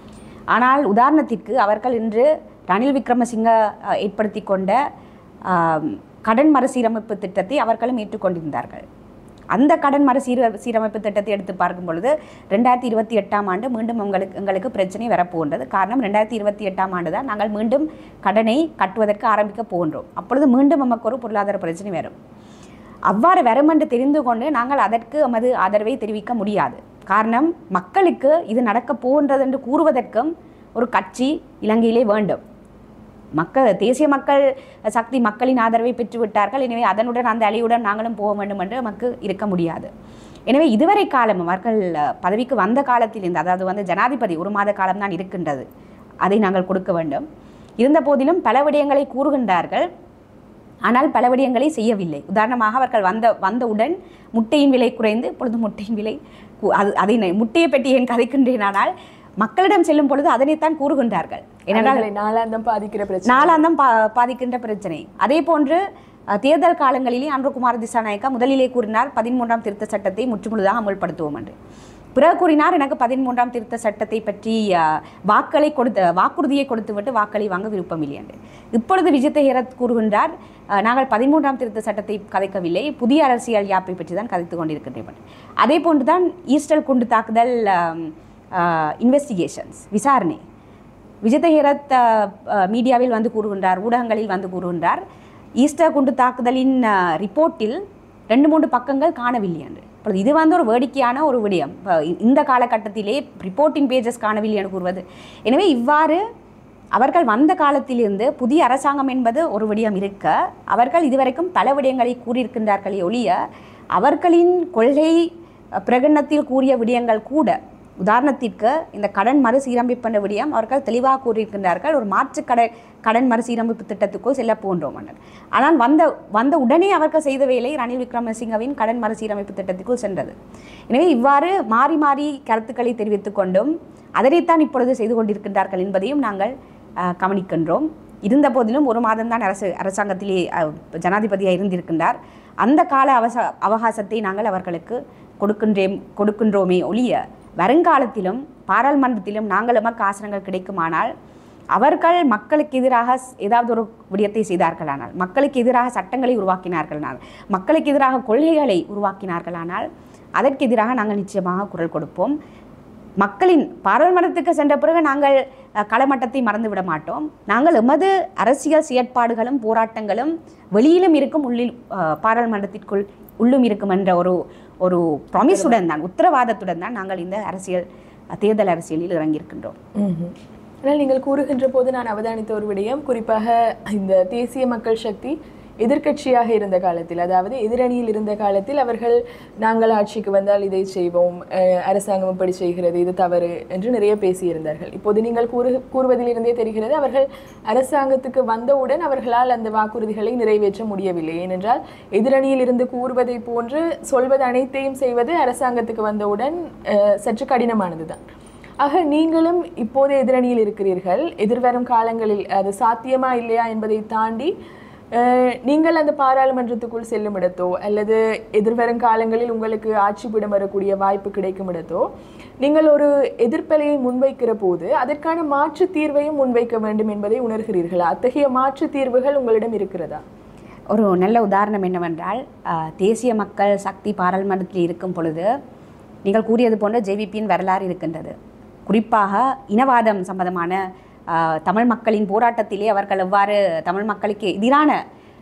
ஆனால் உதாரணத்திற்கு அவர்கள் இன்று ரணில் விக்ரமசிங்க அஹ், ஏற்படுத்தி கொண்ட ஆம், கடன் மறுசீரமைப்பு திட்டத்தை அவர்களும் ஏற்றுக்கொண்டிருந்தார்கள் அந்த கடன் மறுசீர சீரமைப்பு திட்டத்தை எடுத்து பார்க்கும் பொழுது ரெண்டாயிரத்தி இருபத்தி எட்டாம் ஆண்டு மீண்டும் உங்களுக்கு எங்களுக்கு பிரச்சனை வரப்போகின்றது காரணம் ரெண்டாயிரத்தி இருபத்தி எட்டாம் ஆண்டு தான் நாங்கள் மீண்டும் கடனை கட்டுவதற்கு ஆரம்பிக்க போகின்றோம் அப்பொழுது மீண்டும் நமக்கு ஒரு பொருளாதார பிரச்சனை வரும் அவ்வாறு வரும் என்று தெரிந்து கொண்டு நாங்கள் அதற்கு எமது ஆதரவை தெரிவிக்க முடியாது காரணம் மக்களுக்கு இது நடக்கப் போகின்றது என்று கூறுவதற்கும் ஒரு கட்சி இலங்கையிலே வேண்டும் மக்கள் தேசிய மக்கள் சக்தி மக்களின் ஆதரவை பெற்றுவிட்டார்கள் எனவே அதனுடன் அந்த அலையுடன் நாங்களும் போக வேண்டும் என்று நமக்கு இருக்க முடியாது எனவே இதுவரை காலம் அவர்கள் அஹ், பதவிக்கு வந்த காலத்திலிருந்து அதாவது வந்து ஜனாதிபதி ஒரு மாத காலம்தான் இருக்கின்றது அதை நாங்கள் கொடுக்க வேண்டும் இருந்த போதிலும் பல விடயங்களை கூறுகின்றார்கள் ஆனால் பல விடயங்களை செய்யவில்லை உதாரணமாக அவர்கள் வந்த வந்தவுடன் முட்டையின் விலை குறைந்து இப்பொழுது முட்டையின் விலை கு- அது அதை நான் முட்டையை பற்றி ஏன் கதைக்கின்றேன் ஆனால் மக்களிடம் செல்லும் பொழுது அதனைத்தான் கூறுகின்றார்கள் ஏனென்றால் அவர்களை நாளாந்தம் பாதிக்கிற பிரச்சனை நாளாந்தம் பா பாதிக்கின்ற பிரச்சனை அதே போன்று அஹ், தேர்தல் காலங்களிலே அன்றுகுமார் திசாநாயக்கா முதலிலே கூறினார் பதிமூன்றாம் திருத்த சட்டத்தை முற்றுமுழுதாக அமல்படுத்துவோம் என்று பிறகு கூறினார் எனக்கு பதிமூன்றாம் திருத்த சட்டத்தை பற்றி அஹ், வாக்களை கொடுத்த வாக்குறுதியை கொடுத்துவிட்டு வாக்களை வாங்க விருப்பமில்லை என்று இப்பொழுது விஜித்த ஹேரத் கூறுகின்றார் அஹ், நாங்கள் பதிமூன்றாம் திருத்த சட்டத்தை கதைக்கவில்லை புதிய அரசியல் யாப்பை பற்றி தான் கதைத்து கொண்டிருக்கின்றேன் அதே போன்று தான் ஈஸ்டர் குண்டு தாக்குதல் இன்வெஸ்டிகேஷன்ஸ் விசாரணை விஜித ஹேரத் அஹ், அஹ், மீடியாவில் வந்து கூறுகின்றார் ஊடகங்களில் வந்து கூறுகின்றார் ஈஸ்டர் குண்டு தாக்குதலின் அஹ், ரிப்போர்ட்டில் ரெண்டு மூன்று பக்கங்கள் காணவில்லை என்று இப்பொழுது இது வந்து ஒரு வேடிக்கையான ஒரு விடயம் இப்ப இ- இந்த காலகட்டத்திலே ரிப்போர்ட்டிங் பேஜஸ் காணவில்லை என்று கூறுவது எனவே இவ்வாறு அவர்கள் வந்த காலத்திலிருந்து புதிய அரசாங்கம் என்பது ஒரு விடயம் இருக்க அவர்கள் இதுவரைக்கும் பல விடயங்களை கூறியிருக்கின்றார்களே ஒழிய அவர்களின் கொள்கை அஹ், பிரகடனத்தில் கூறிய விடயங்கள் கூட உதாரணத்திற்கு இந்த கடன் மறுசீரமைப்பு என்ற விடயம் அவர்கள் தெளிவாக கூறியிருக்கின்றார்கள் ஒரு மாற்று கடை கடன் மறுசீரமைப்பு திட்டத்துக்குள் செல்ல போன்றோம் என்று. ஆனால் வந்த வந்த உடனே அவர்கள் செய்த வேலை ரணில் விக்ரமசிங்கவின் கடன் மறுசீரமைப்பு திட்டத்துக்குள் சென்றது எனவே இவ்வாறு மாறி மாறி கருத்துக்களை தெரிவித்துக் கொண்டும் அதனைத்தான் இப்பொழுது செய்து கொண்டிருக்கின்றார்கள் என்பதையும் நாங்கள் அஹ், கவனிக்கின்றோம் இருந்த போதிலும் ஒரு மாதம்தான் அரசு அரசாங்கத்திலே அஹ், ஜனாதிபதியாக இருந்திருக்கின்றார் அந்த கால அவச அவகாசத்தை நாங்கள் அவர்களுக்கு கொடுக்கின்றேன் கொடுக்கின்றோமே ஒழிய வருங்காலத்திலும் பாராளுமன்றத்திலும் நாங்கள் எமக்கு ஆசனங்கள் கிடைக்குமானால் அவர்கள் மக்களுக்கு எதிராக ஸ்- ஏதாவது ஒரு விடயத்தை செய்தார்களானால் மக்களுக்கு எதிராக சட்டங்களை உருவாக்கினார்களானால் மக்களுக்கு எதிராக கொள்கைகளை உருவாக்கினார்களானால் அதற்கு எதிராக நாங்கள் நிச்சயமாக குரல் கொடுப்போம் மக்களின் பாராளுமன்றத்துக்கு சென்ற பிறகு நாங்கள் அஹ், களமட்டத்தை மறந்து விட மாட்டோம் நாங்கள் எமது அரசியல் செயற்பாடுகளும் போராட்டங்களும் வெளியிலும் இருக்கும் உள்ளில் அஹ், பாராளுமன்றத்திற்குள் உள்ளும் இருக்கும் என்ற ஒரு ஒரு ப்ராமிஸுடன் தான் உத்தரவாதத்துடன் தான் நாங்கள் இந்த அரசியல் அஹ், தேர்தல் அரசியலில் இறங்கியிருக்கின்றோம் ம்ஹும். ஆனால் நீங்கள் கூறுகின்ற போது நான் அவதானித்த ஒரு விடயம் குறிப்பாக இந்த தேசிய மக்கள் சக்தி எதிர்க்கட்சியாக இருந்த காலத்தில் அதாவது எதிரணியில் இருந்த காலத்தில் அவர்கள் நாங்கள் ஆட்சிக்கு வந்தால் இதை செய்வோம் அஹ், அரசாங்கம் இப்படி செய்கிறது இது தவறு என்று நிறைய பேசியிருந்தார்கள் இப்போது நீங்கள் கூறு கூறுவதிலிருந்தே தெரிகிறது அவர்கள் அரசாங்கத்துக்கு வந்தவுடன் அவர்களால் அந்த வாக்குறுதிகளை நிறைவேற்ற முடியவில்லை ஏனென்றால் எதிரணியில் இருந்து கூறுவதை போன்று சொல்வது அனைத்தையும் செய்வது அரசாங்கத்துக்கு வந்தவுடன் அஹ், சற்று கடினமானதுதான் ஆக நீங்களும் இப்போது எதிரணியில் இருக்கிறீர்கள் எதிர்வரும் காலங்களில் அது சாத்தியமா இல்லையா என்பதை தாண்டி அஹ், நீங்கள் அந்த பாராளுமன்றத்துக்குள் செல்லும் இடத்தோ அல்லது எதிர்வரும் காலங்களில் உங்களுக்கு ஆட்சிப்பிடம் வரக்கூடிய வாய்ப்பு கிடைக்கும் இடத்தோ நீங்கள் ஒரு எதிர்ப்பலையை முன்வைக்கிற போது அதற்கான மாற்று தீர்வையும் முன்வைக்க வேண்டும் என்பதை உணர்கிறீர்களா அத்தகைய மாற்று தீர்வுகள் உங்களிடம் இருக்கிறதா ஒரு நல்ல உதாரணம் என்னவென்றால் அஹ், தேசிய மக்கள் சக்தி பாராளுமன்றத்தில் இருக்கும் பொழுது நீங்கள் கூறியது போன்ற ஜேவிபியின் வரலாறு இருக்கின்றது குறிப்பாக இனவாதம் சம்பந்தமான அஹ், தமிழ் மக்களின் போராட்டத்திலே அவர்கள் எவ்வாறு தமிழ் மக்களுக்கு எதிரான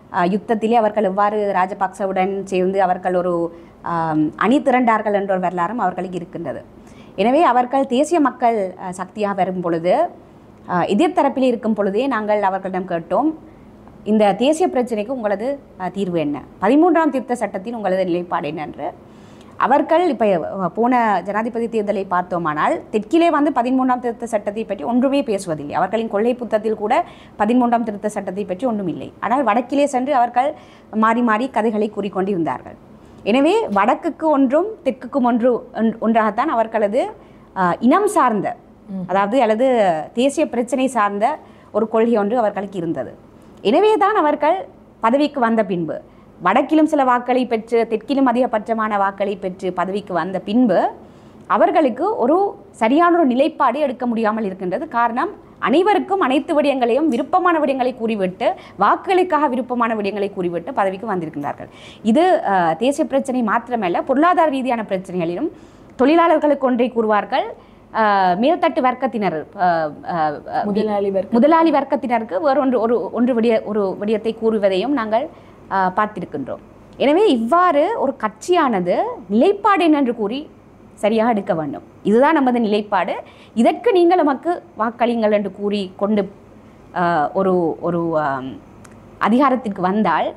அஹ், யுத்தத்திலே அவர்கள் எவ்வாறு ராஜபக்சவுடன் சேர்ந்து அவர்கள் ஒரு ஆம், அணி திரண்டார்கள் என்ற ஒரு வரலாறும் அவர்களுக்கு இருக்கின்றது எனவே அவர்கள் தேசிய மக்கள் அஹ், சக்தியாக வரும் பொழுது அஹ், எதிர்த்தரப்பில் இருக்கும் பொழுதே நாங்கள் அவர்களிடம் கேட்டோம் இந்த தேசிய பிரச்சனைக்கு உங்களது அஹ், தீர்வு என்ன பதிமூன்றாம் திருத்த சட்டத்தின் உங்களது நிலைப்பாடு என்ன என்று அவர்கள் இப்போ போன ஜனாதிபதி தேர்தலை பார்த்தோமானால் தெற்கிலே வந்து பதிமூன்றாம் திருத்த சட்டத்தை பற்றி ஒன்றுமே பேசுவதில்லை அவர்களின் கொள்கை புத்தகத்தில் கூட பதிமூன்றாம் திருத்த சட்டத்தை பற்றி ஒன்றும் இல்லை ஆனால் வடக்கிலே சென்று அவர்கள் மாறி மாறி கதைகளை கூறிக்கொண்டிருந்தார்கள் எனவே வடக்குக்கு ஒன்றும் தெற்குக்கும் ஒன்று ஒன்- ஒன்றாகத்தான் அவர்களது ஆஹ், இனம் சார்ந்த அதாவது அல்லது தேசிய பிரச்சனை சார்ந்த ஒரு கொள்கை ஒன்று அவர்களுக்கு இருந்தது எனவே தான் அவர்கள் பதவிக்கு வந்த பின்பு வடக்கிலும் சில வாக்களை பெற்று தெற்கிலும் அதிகபட்சமான வாக்களை பெற்று பதவிக்கு வந்த பின்பு அவர்களுக்கு ஒரு சரியான ஒரு நிலைப்பாடு எடுக்க முடியாமல் இருக்கின்றது காரணம் அனைவருக்கும் அனைத்து விடயங்களையும் விருப்பமான விடயங்களை கூறிவிட்டு வாக்குகளுக்காக விருப்பமான விடயங்களை கூறிவிட்டு பதவிக்கு வந்திருக்கின்றார்கள் இது அஹ், தேசிய பிரச்சனை மாத்திரமல்ல பொருளாதார ரீதியான பிரச்சனைகளிலும் தொழிலாளர்களுக்கு ஒன்றை கூறுவார்கள் அஹ், மேல்தட்டு வர்க்கத்தினர் அஹ், அஹ், அஹ், முதலாளி வர்க்கம் முதலாளி வர்க்கத்தினருக்கு வேறு ஒன்று ஒரு ஒன்று விடிய ஒரு விடயத்தை கூறுவதையும் நாங்கள் ஆ, பார்த்திருக்கின்றோம் எனவே இவ்வாறு ஒரு கட்சியானது நிலைப்பாடு என்னென்று கூறி சரியாக எடுக்க வேண்டும் இதுதான் நமது நிலைப்பாடு இதற்கு நீங்கள் நமக்கு வாக்களிங்கள் என்று கூறி கொண்டு ஆ, ஒரு ஒரு ஆம், அதிகாரத்திற்கு வந்தால்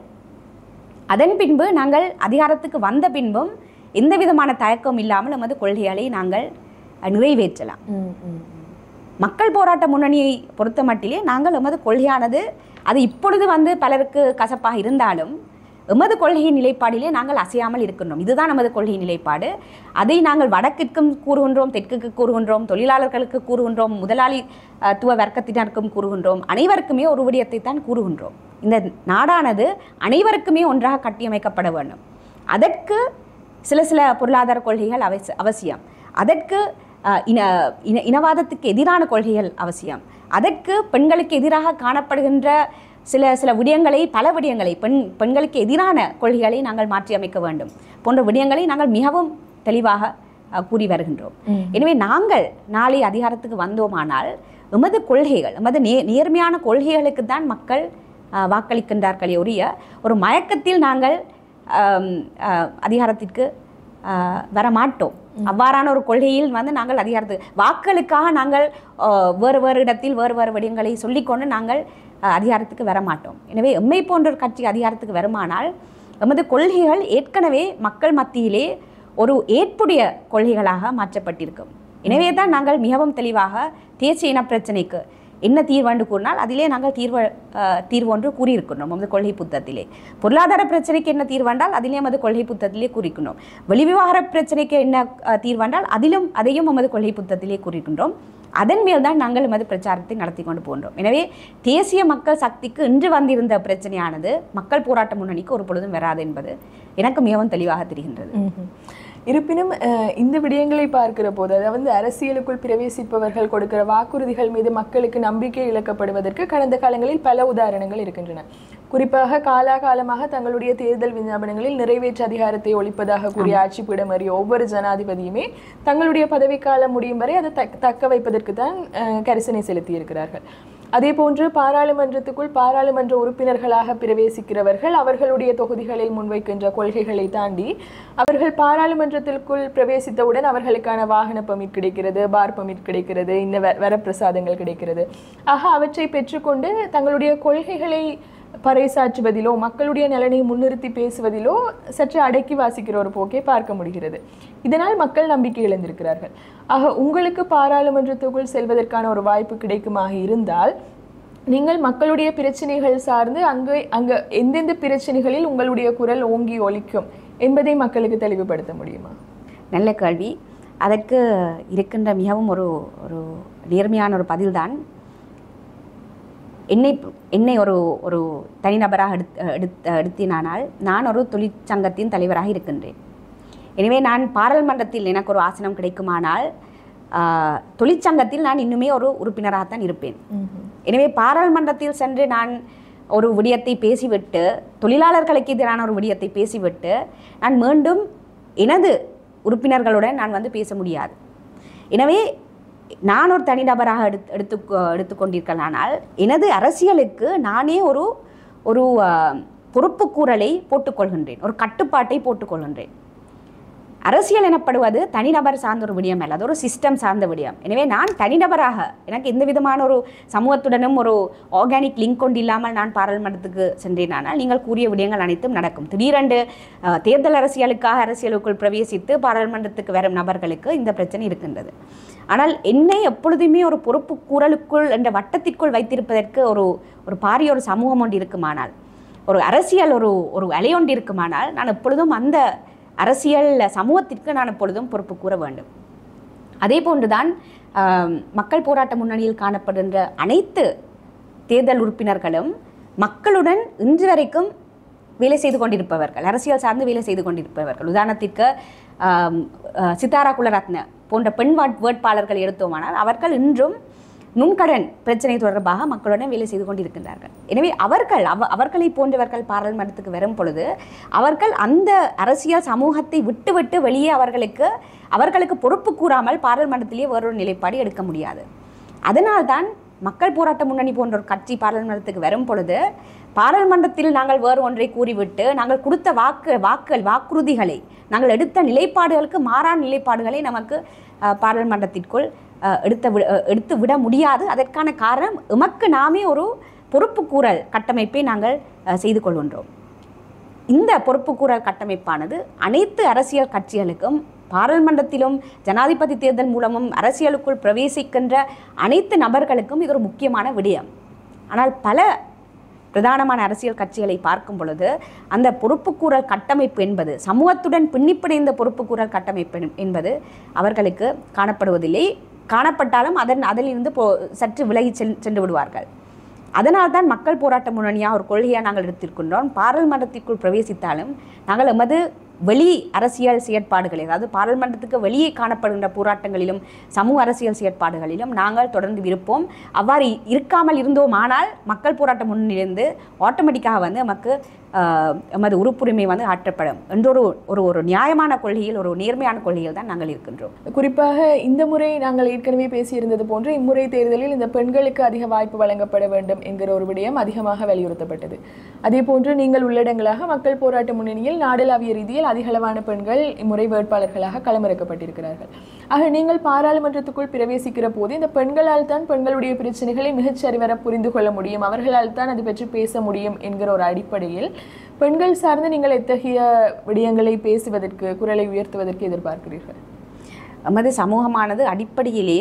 அதன் பின்பு நாங்கள் அதிகாரத்துக்கு வந்த பின்பும் எந்த விதமான தயக்கம் இல்லாமல் நமது கொள்கைகளை நாங்கள் அ, நிறைவேற்றலாம் ம், ம், ம். மக்கள் போராட்ட முன்னணியை பொறுத்த மட்டிலே நாங்கள் எமது கொள்கையானது அது இப்பொழுது வந்து பலருக்கு கசப்பாக இருந்தாலும் எமது கொள்கையின் நிலைப்பாடிலே நாங்கள் அசையாமல் இருக்கின்றோம் இதுதான் நமது கொள்கை நிலைப்பாடு அதை நாங்கள் வடக்கிற்கும் கூறுகின்றோம் தெற்குக்கு கூறுகின்றோம் தொழிலாளர்களுக்கு கூறுகின்றோம் முதலாளித்துவ வர்க்கத்தினருக்கும் கூறுகின்றோம் அனைவருக்குமே ஒரு விடயத்தை தான் கூறுகின்றோம் இந்த நாடானது அனைவருக்குமே ஒன்றாக கட்டியமைக்கப்பட வேண்டும் அதற்கு சில சில பொருளாதார கொள்கைகள் அவசி அவசியம் அதற்கு அஹ், இன இன இனவாதத்துக்கு எதிரான கொள்கைகள் அவசியம் அதற்கு பெண்களுக்கு எதிராக காணப்படுகின்ற சில சில விடயங்களை பல விடயங்களை பெண் பெண்களுக்கு எதிரான கொள்கைகளை நாங்கள் மாற்றி அமைக்க வேண்டும் போன்ற விடயங்களை நாங்கள் மிகவும் தெளிவாக அஹ், கூறி வருகின்றோம் ம். எனவே நாங்கள் நாளை அதிகாரத்துக்கு வந்தோமானால் எமது கொள்கைகள் எமது நே நேர்மையான கொள்கைகளுக்கு தான் மக்கள் அஹ், வாக்களிக்கின்றார்களே ஒழிய ஒரு மயக்கத்தில் நாங்கள் ஆம், அஹ், அதிகாரத்திற்கு அஹ், வர மாட்டோம் அவ்வாறான ஒரு கொள்கையில் வந்து நாங்கள் அதிகாரத்து வாக்களுக்காக நாங்கள் அஹ், வேறு வேறு இடத்தில் வேறு வேறு விடயங்களை சொல்லிக்கொண்டு நாங்கள் அஹ், அதிகாரத்துக்கு வர மாட்டோம் எனவே எம்மை போன்ற ஒரு கட்சி அதிகாரத்துக்கு வருமானால் எமது கொள்கைகள் ஏற்கனவே மக்கள் மத்தியிலே ஒரு ஏற்புடைய கொள்கைகளாக மாற்றப்பட்டிருக்கும் எனவே தான் நாங்கள் மிகவும் தெளிவாக தேசிய இன பிரச்சனைக்கு என்ன தீர்வாண்டு கூறினால் அதிலே நாங்கள் தீர்வு அஹ், தீர்வு ஒன்று கூறியிருக்கின்றோம் நமது கொள்கை புத்தகத்திலே பொருளாதார பிரச்சனைக்கு என்ன தீர்வாண்டால் அதிலே நமது கொள்கை புத்தகத்திலே கூறியிருக்கின்றோம் வெளிவிவகார பிரச்சனைக்கு என்ன அஹ், தீர்வாண்டால் அதிலும் அதையும் நமது கொள்கை புத்தகத்திலே கூறியிருக்கின்றோம் அதன் மேல் தான் நாங்கள் எமது பிரச்சாரத்தை நடத்தி கொண்டு போன்றோம் எனவே தேசிய மக்கள் சக்திக்கு இன்று வந்திருந்த பிரச்சனையானது மக்கள் போராட்ட முன்னணிக்கு ஒரு பொழுதும் வராது என்பது எனக்கு மிகவும் தெளிவாக தெரிகின்றது ம்ஹும். இருப்பினும் அஹ், இந்த விடயங்களை பார்க்கிற போது அதாவது அரசியலுக்குள் பிரவேசிப்பவர்கள் கொடுக்கிற வாக்குறுதிகள் மீது மக்களுக்கு நம்பிக்கை இழக்கப்படுவதற்கு கடந்த காலங்களில் பல உதாரணங்கள் இருக்கின்றன குறிப்பாக காலாகாலமாக தங்களுடைய தேர்தல் விஞ்ஞாபனங்களில் நிறைவேற்று அதிகாரத்தை ஒழிப்பதாக கூறிய ஆட்சி பீடமறிய ஒவ்வொரு ஜனாதிபதியுமே தங்களுடைய பதவிக்காலம் முடியும் வரை அதை தக்க- தக்க வைப்பதற்கு தான் அஹ், கரிசனை செலுத்தி இருக்கிறார்கள் அதே போன்று பாராளுமன்றத்துக்குள் பாராளுமன்ற உறுப்பினர்களாக பிரவேசிக்கிறவர்கள் அவர்களுடைய தொகுதிகளில் முன்வைக்கின்ற கொள்கைகளை தாண்டி அவர்கள் பாராளுமன்றத்திற்குள் பிரவேசித்தவுடன் அவர்களுக்கான வாகன பமிட் கிடைக்கிறது பார் பமிட் கிடைக்கிறது இந்த வ- வரப்பிரசாதங்கள் கிடைக்கிறது ஆக அவற்றை பெற்றுக்கொண்டு தங்களுடைய கொள்கைகளை பறைசாற்றுவதிலோ மக்களுடைய நலனை முன்னிறுத்தி பேசுவதிலோ சற்று அடக்கி வாசிக்கிற ஒரு போக்கை பார்க்க முடிகிறது இதனால் மக்கள் நம்பிக்கை இழந்திருக்கிறார்கள் ஆக உங்களுக்கு பாராளுமன்றத்துக்குள் செல்வதற்கான ஒரு வாய்ப்பு கிடைக்குமாக இருந்தால் நீங்கள் மக்களுடைய பிரச்சனைகள் சார்ந்து அங்கே அங்க எந்தெந்த பிரச்சனைகளில் உங்களுடைய குரல் ஓங்கி ஒலிக்கும் என்பதை மக்களுக்கு தெளிவுபடுத்த முடியுமா நல்ல கேள்வி அதற்கு இருக்கின்ற மிகவும் ஒரு ஒரு நேர்மையான ஒரு பதில்தான் என்னை என்னை ஒரு ஒரு தனிநபராக எடுத் எடுத் எடுத்தினானால் நான் ஒரு தொழிற்சங்கத்தின் தலைவராக இருக்கின்றேன் எனவே நான் பாராளுமன்றத்தில் எனக்கு ஒரு ஆசனம் கிடைக்குமானால் ஆஹ், தொழிற்சங்கத்தில் நான் இன்னுமே ஒரு உறுப்பினராகத்தான் இருப்பேன் எனவே பாராளுமன்றத்தில் சென்று நான் ஒரு விடயத்தை பேசிவிட்டு தொழிலாளர்களுக்கு எதிரான ஒரு விடயத்தை பேசிவிட்டு நான் மீண்டும் எனது உறுப்பினர்களுடன் நான் வந்து பேச முடியாது எனவே நான் ஒரு தனிநபராக எடுத்து எடுத்து எடுத்துக்கொண்டிருக்கலானால் எனது அரசியலுக்கு நானே ஒரு ஒரு ஆஹ், பொறுப்புக்கூறலை போட்டுக்கொள்கின்றேன் ஒரு கட்டுப்பாட்டை போட்டுக்கொள்கின்றேன் அரசியல் எனப்படுவது தனிநபர் சார்ந்த ஒரு விடயம் அல்ல அது ஒரு சிஸ்டம் சார்ந்த விடயம் எனவே நான் தனிநபராக எனக்கு எந்த விதமான ஒரு சமூகத்துடனும் ஒரு ஆர்கானிக் லிங்க் கொண்டு இல்லாமல் நான் பாராளுமன்றத்துக்கு சென்றேனானால் நீங்கள் கூறிய விடயங்கள் அனைத்தும் நடக்கும் திடீரென்று அஹ், தேர்தல் அரசியலுக்காக அரசியலுக்குள் பிரவேசித்து பாராளுமன்றத்துக்கு வரும் நபர்களுக்கு இந்த பிரச்சனை இருக்கின்றது ஆனால் என்னை எப்பொழுதுமே ஒரு பொறுப்பு கூறலுக்குள் என்ற வட்டத்திற்குள் வைத்திருப்பதற்கு ஒரு ஒரு பாரிய ஒரு சமூகம் ஒன்று இருக்குமானால் ஒரு அரசியல் ஒரு ஒரு அலையொன்று இருக்குமானால் நான் எப்பொழுதும் அந்த அரசியல் சமூகத்திற்கு நான் எப்பொழுதும் பொறுப்பு கூற வேண்டும் அதே போன்றுதான் ஆம், மக்கள் போராட்ட முன்னணியில் காணப்படுகின்ற அனைத்து தேர்தல் உறுப்பினர்களும் மக்களுடன் இன்று வரைக்கும் வேலை செய்து கொண்டிருப்பவர்கள் அரசியல் சார்ந்து வேலை செய்து கொண்டிருப்பவர்கள் உதாரணத்திற்கு ஆம், அஹ், சித்தாரா குலரத்ன போன்ற பெண் வாட்- வேட்பாளர்கள் எடுத்தோமானால் அவர்கள் இன்றும் நுண்கடன் பிரச்சனை தொடர்பாக மக்களுடன் வேலை செய்து கொண்டிருக்கின்றார்கள் எனவே அவர்கள் அவ அவர்களை போன்றவர்கள் பாராளுமன்றத்துக்கு வரும் பொழுது அவர்கள் அந்த அரசியல் சமூகத்தை விட்டுவிட்டு வெளியே அவர்களுக்கு அவர்களுக்கு பொறுப்பு கூறாமல் பாராளுமன்றத்திலே வேறொரு நிலைப்பாடு எடுக்க முடியாது அதனால்தான் மக்கள் போராட்ட முன்னணி போன்ற ஒரு கட்சி பாராளுமன்றத்துக்கு வரும் பொழுது பாராளுமன்றத்தில் நாங்கள் வேறு ஒன்றை கூறிவிட்டு நாங்கள் கொடுத்த வாக்கு வாக்குகள் வாக்குறுதிகளை நாங்கள் எடுத்த நிலைப்பாடுகளுக்கு மாறான நிலைப்பாடுகளை நமக்கு அஹ், பாராளுமன்றத்திற்குள் அஹ், எடுத்த வி- அஹ், எடுத்து விட முடியாது அதற்கான காரணம் எமக்கு நாமே ஒரு பொறுப்புக்கூறல் கட்டமைப்பை நாங்கள் அஹ், செய்து கொள்கின்றோம் இந்த பொறுப்புக்கூறல் கட்டமைப்பானது அனைத்து அரசியல் கட்சிகளுக்கும் பாராளுமன்றத்திலும் ஜனாதிபதி தேர்தல் மூலமும் அரசியலுக்குள் பிரவேசிக்கின்ற அனைத்து நபர்களுக்கும் இது ஒரு முக்கியமான விடயம் ஆனால் பல பிரதானமான அரசியல் கட்சிகளை பார்க்கும் பொழுது அந்த பொறுப்புக்கூறல் கட்டமைப்பு என்பது சமூகத்துடன் பின்னிப்பிணைந்த பொறுப்புக்கூறல் கட்டமைப்பு என்- என்பது அவர்களுக்கு காணப்படுவதில்லை காணப்பட்டாலும் அதன் அதிலிருந்து போ சற்று விலகி சென் சென்று விடுவார்கள் அதனால்தான் மக்கள் போராட்ட முன்னணியாக ஒரு கொள்கையாக நாங்கள் எடுத்திருக்கின்றோம் பாராளுமன்றத்திற்குள் பிரவேசித்தாலும் நாங்கள் எமது வெளி அரசியல் செயற்பாடுகளில் அதாவது பாராளுமன்றத்துக்கு வெளியே காணப்படுகின்ற போராட்டங்களிலும் சமூக அரசியல் செயற்பாடுகளிலும் நாங்கள் தொடர்ந்து இருப்போம் அவ்வாறு இருக்காமல் இருந்தோம் ஆனால் மக்கள் போராட்ட முன்னிலிருந்து ஆட்டோமேட்டிக்காக வந்து நமக்கு ஆஹ், எமது உறுப்புரிமை வந்து ஆற்றப்படும் என்றொரு ஒரு ஒரு நியாயமான கொள்கையில் ஒரு நேர்மையான கொள்கையில் தான் நாங்கள் இருக்கின்றோம் குறிப்பாக இந்த முறை நாங்கள் ஏற்கனவே பேசியிருந்தது போன்று இம்முறை தேர்தலில் இந்த பெண்களுக்கு அதிக வாய்ப்பு வழங்கப்பட வேண்டும் என்கிற ஒரு விடயம் அதிகமாக வலியுறுத்தப்பட்டது அதே போன்று நீங்கள் உள்ளடங்களாக மக்கள் போராட்ட முன்னணியில் நாடளாவிய ரீதியில் அதிகளவான பெண்கள் இம்முறை வேட்பாளர்களாக களமிறக்கப்பட்டிருக்கிறார்கள் ஆக நீங்கள் பாராளுமன்றத்துக்குள் பிரவேசிக்கிற போது இந்த பெண்களால் தான் பெண்களுடைய பிரச்சனைகளை மிகச்சரிவர புரிந்து கொள்ள முடியும் அவர்களால் தான் அது பற்றி பேச முடியும் என்கிற ஒரு அடிப்படையில் பெண்கள் சார்ந்து நீங்கள் எத்தகைய விடயங்களை பேசுவதற்கு குரலை உயர்த்துவதற்கு எதிர்பார்க்கிறீர்கள் நமது சமூகமானது அடிப்படையிலே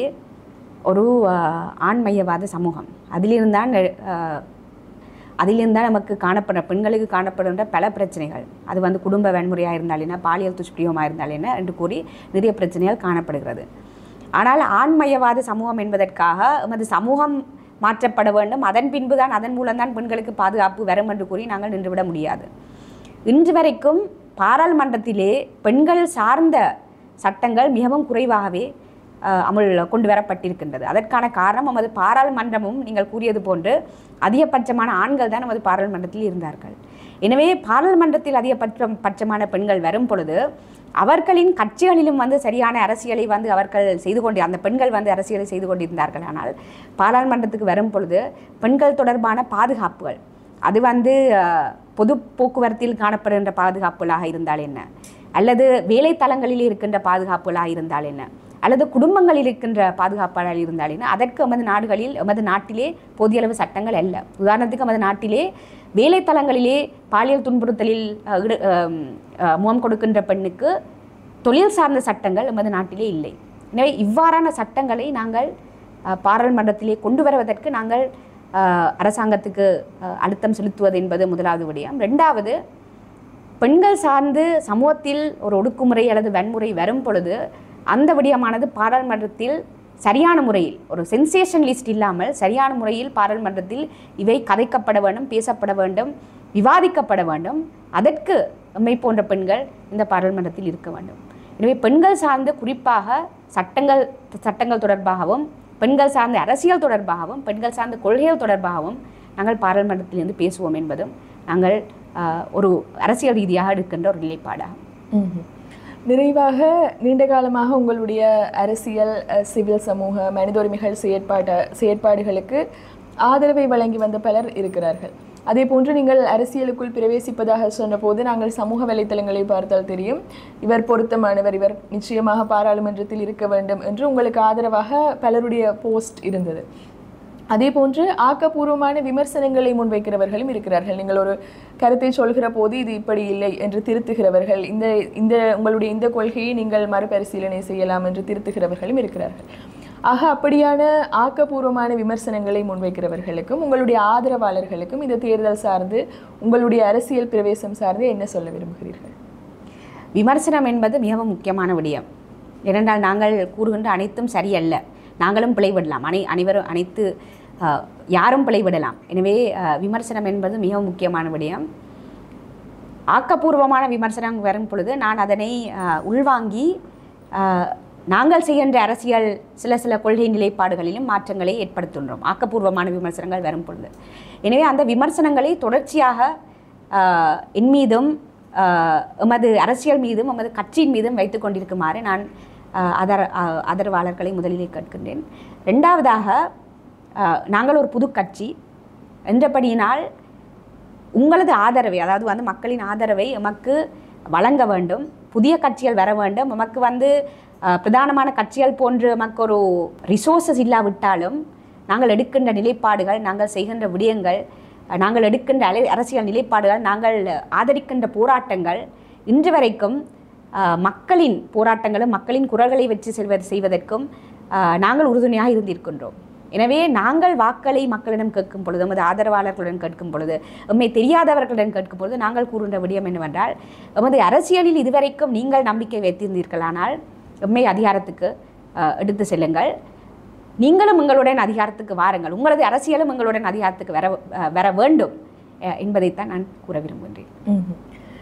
ஒரு ஆஹ், ஆண்மையவாத சமூகம் அதிலிருந்தான் ஆஹ், அதிலிருந்தான் நமக்கு காணப்படுற பெண்களுக்கு காணப்படுகின்ற பல பிரச்சனைகள் அது வந்து குடும்ப வன்முறையாக இருந்தால் என்ன பாலியல் துஷ்பிரியமாக இருந்தால் என்ன என்று கூறி நிறைய பிரச்சனைகள் காணப்படுகிறது ஆனால் ஆண்மையவாத சமூகம் என்பதற்காக எமது சமூகம் மாற்றப்பட வேண்டும் அதன் பின்பு தான் அதன் மூலம்தான் பெண்களுக்கு பாதுகாப்பு வரும் என்று கூறி நாங்கள் நின்றுவிட முடியாது இன்று வரைக்கும் பாராளுமன்றத்திலே பெண்கள் சார்ந்த சட்டங்கள் மிகவும் குறைவாகவே அஹ், அமுல் கொண்டு வரப்பட்டிருக்கின்றது அதற்கான காரணம் நமது பாராளுமன்றமும் நீங்கள் கூறியது போன்று அதிகபட்சமான ஆண்கள் தான் நமது பாராளுமன்றத்தில் இருந்தார்கள் எனவே பாராளுமன்றத்தில் அதிகபட்சம் பட்சமான பெண்கள் வரும் பொழுது அவர்களின் கட்சிகளிலும் வந்து சரியான அரசியலை வந்து அவர்கள் செய்து கொண்டு அந்த பெண்கள் வந்து அரசியலை செய்து கொண்டிருந்தார்கள் ஆனால் பாராளுமன்றத்துக்கு வரும் பொழுது பெண்கள் தொடர்பான பாதுகாப்புகள் அது வந்து அஹ், பொது போக்குவரத்தில் காணப்படுகின்ற பாதுகாப்புகளாக இருந்தால் என்ன அல்லது வேலைத்தலங்களில் இருக்கின்ற பாதுகாப்புகளாக இருந்தால் என்ன அல்லது குடும்பங்களில் இருக்கின்ற பாதுகாப்பாளர் இருந்தால் என்ன அதற்கு எமது நாடுகளில் எமது நாட்டிலே போதிய அளவு சட்டங்கள் அல்ல உதாரணத்துக்கு எமது நாட்டிலே வேலைத்தலங்களிலே பாலியல் துன்புறுத்தலில் அஹ், ஈடு- அஹ், அஹ், முகம் கொடுக்கின்ற பெண்ணுக்கு தொழில் சார்ந்த சட்டங்கள் எமது நாட்டிலே இல்லை எனவே இவ்வாறான சட்டங்களை நாங்கள் அஹ், பாராளுமன்றத்திலே கொண்டு வருவதற்கு நாங்கள் அஹ், அரசாங்கத்துக்கு அஹ், அழுத்தம் செலுத்துவது என்பது முதலாவது விடயம் ரெண்டாவது பெண்கள் சார்ந்து சமூகத்தில் ஒரு ஒடுக்குமுறை அல்லது வன்முறை வரும் பொழுது அந்த விடயமானது பாராளுமன்றத்தில் சரியான முறையில் ஒரு சென்சேஷன் லிஸ்ட் இல்லாமல் சரியான முறையில் பாராளுமன்றத்தில் இவை கதைக்கப்பட வேண்டும் பேசப்பட வேண்டும் விவாதிக்கப்பட வேண்டும் அதற்கு எம்மை போன்ற பெண்கள் இந்த பாராளுமன்றத்தில் இருக்க வேண்டும் எனவே பெண்கள் சார்ந்து குறிப்பாக சட்டங்கள் சட்டங்கள் தொடர்பாகவும் பெண்கள் சார்ந்த அரசியல் தொடர்பாகவும் பெண்கள் சார்ந்த கொள்கைகள் தொடர்பாகவும் நாங்கள் பாராளுமன்றத்திலிருந்து பேசுவோம் என்பதும் நாங்கள் ஆஹ், ஒரு அரசியல் ரீதியாக எடுக்கின்ற ஒரு நிலைப்பாடாகும் ம்ஹும். நிறைவாக நீண்ட காலமாக உங்களுடைய அரசியல் அஹ், சிவில் சமூக மனித உரிமைகள் செயற்பாட்ட செயற்பாடுகளுக்கு ஆதரவை வழங்கி வந்த பலர் இருக்கிறார்கள் அதே போன்று நீங்கள் அரசியலுக்குள் பிரவேசிப்பதாக சொன்னபோது நாங்கள் சமூக வலைத்தளங்களை பார்த்தால் தெரியும் இவர் பொருத்தமானவர் இவர் நிச்சயமாக பாராளுமன்றத்தில் இருக்க வேண்டும் என்று உங்களுக்கு ஆதரவாக பலருடைய போஸ்ட் இருந்தது அதே போன்று ஆக்கப்பூர்வமான விமர்சனங்களை முன்வைக்கிறவர்களும் இருக்கிறார்கள் நீங்கள் ஒரு கருத்தை சொல்கிற போது இது இப்படி இல்லை என்று திருத்துகிறவர்கள் இந்த இந்த உங்களுடைய இந்த கொள்கையை நீங்கள் மறுபரிசீலனை செய்யலாம் என்று திருத்துகிறவர்களும் இருக்கிறார்கள் ஆக அப்படியான ஆக்கப்பூர்வமான விமர்சனங்களை முன்வைக்கிறவர்களுக்கும் உங்களுடைய ஆதரவாளர்களுக்கும் இந்த தேர்தல் சார்ந்து உங்களுடைய அரசியல் பிரவேசம் சார்ந்து என்ன சொல்ல விரும்புகிறீர்கள் விமர்சனம் என்பது மிகவும் முக்கியமான விடயம் ஏனென்றால் நாங்கள் கூறுகின்ற அனைத்தும் சரியல்ல நாங்களும் பிழைவிடலாம் அனை அனைவரும் அனைத்து அஹ், யாரும் பிழைவிடலாம் எனவே அஹ், விமர்சனம் என்பது மிகவும் முக்கியமான விடயம் ஆக்கப்பூர்வமான விமர்சனம் வரும் பொழுது நான் அதனை அஹ், உள்வாங்கி அஹ், நாங்கள் செய்கின்ற அரசியல் சில சில கொள்கை நிலைப்பாடுகளிலும் மாற்றங்களை ஏற்படுத்துகின்றோம் ஆக்கப்பூர்வமான விமர்சனங்கள் வரும் பொழுது எனவே அந்த விமர்சனங்களை தொடர்ச்சியாக அஹ், என் மீதும் அஹ், எமது அரசியல் மீதும் எமது கட்சியின் மீதும் வைத்துக் கொண்டிருக்குமாறு நான் அஹ், அதர அஹ், ஆதரவாளர்களை முதலிலே கேட்கின்றேன் ரெண்டாவதாக அஹ், நாங்கள் ஒரு புது கட்சி என்றபடியினால் உங்களது ஆதரவை அதாவது வந்து மக்களின் ஆதரவை எமக்கு வழங்க வேண்டும் புதிய கட்சிகள் வர வேண்டும் எமக்கு வந்து அஹ், பிரதானமான கட்சிகள் போன்று எமக்கு ஒரு ரிசோர்ஸஸ் இல்லாவிட்டாலும் நாங்கள் எடுக்கின்ற நிலைப்பாடுகள் நாங்கள் செய்கின்ற விடயங்கள் அஹ், நாங்கள் எடுக்கின்ற அலை அரசியல் நிலைப்பாடுகள் நாங்கள் ஆதரிக்கின்ற போராட்டங்கள் இன்று வரைக்கும் அஹ், மக்களின் போராட்டங்களும் மக்களின் குரல்களை வெற்றி செல்வது செய்வதற்கும் அஹ், நாங்கள் உறுதுணையாக இருந்திருக்கின்றோம் எனவே நாங்கள் வாக்களை மக்களிடம் கேட்கும் பொழுது எமது ஆதரவாளர்களுடன் கேட்கும் பொழுது எம்மை தெரியாதவர்களிடம் கேட்கும் பொழுது நாங்கள் கூறுகின்ற விடயம் என்னவென்றால் எமது அரசியலில் இதுவரைக்கும் நீங்கள் நம்பிக்கை வைத்திருந்தீர்களானால் எம்மை அதிகாரத்துக்கு அஹ், எடுத்து செல்லுங்கள் நீங்களும் எங்களுடன் அதிகாரத்துக்கு வாருங்கள் உங்களது அரசியலும் எங்களுடன் அதிகாரத்துக்கு வர அஹ், வர வேண்டும் அஹ், என்பதைத்தான் நான் கூற விரும்புகின்றேன் ம்ஹும்.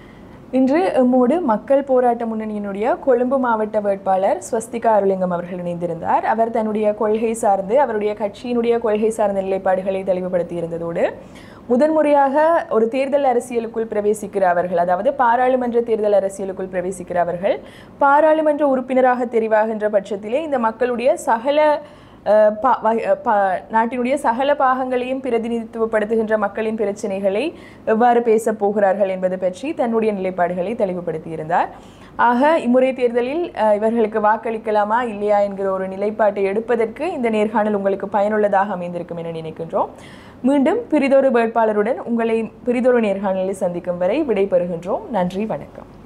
இன்று எம்மோடு மக்கள் போராட்ட முன்னணியினுடைய கொழும்பு மாவட்ட வேட்பாளர் ஸ்வஸ்திகா அருளிங்கம் அவர்கள் இணைந்திருந்தார் அவர் தன்னுடைய கொள்கை சார்ந்து அவருடைய கட்சியினுடைய கொள்கை சார்ந்த நிலைப்பாடுகளை தெளிவுபடுத்தி இருந்ததோடு முதன்முறையாக ஒரு தேர்தல் அரசியலுக்குள் பிரவேசிக்கிற அவர்கள் அதாவது பாராளுமன்ற தேர்தல் அரசியலுக்குள் பிரவேசிக்கிற அவர்கள் பாராளுமன்ற உறுப்பினராக தெரிவாகின்ற பட்சத்திலே இந்த மக்களுடைய சகல அஹ், பா- வகை- அஹ், பா- நாட்டினுடைய சகல பாகங்களையும் பிரதிநிதித்துவப்படுத்துகின்ற மக்களின் பிரச்சனைகளை எவ்வாறு பேசப் போகிறார்கள் என்பது பற்றி தன்னுடைய நிலைப்பாடுகளை தெளிவுபடுத்தியிருந்தார் ஆக இம்முறை தேர்தலில் அஹ், இவர்களுக்கு வாக்களிக்கலாமா இல்லையா என்கிற ஒரு நிலைப்பாட்டை எடுப்பதற்கு இந்த நேர்காணல் உங்களுக்கு பயனுள்ளதாக அமைந்திருக்கும் என நினைக்கின்றோம் மீண்டும் பிரிதொரு வேட்பாளருடன் உங்களை பிரிதொரு நேர்காணலில் சந்திக்கும் வரை விடைபெறுகின்றோம் நன்றி வணக்கம்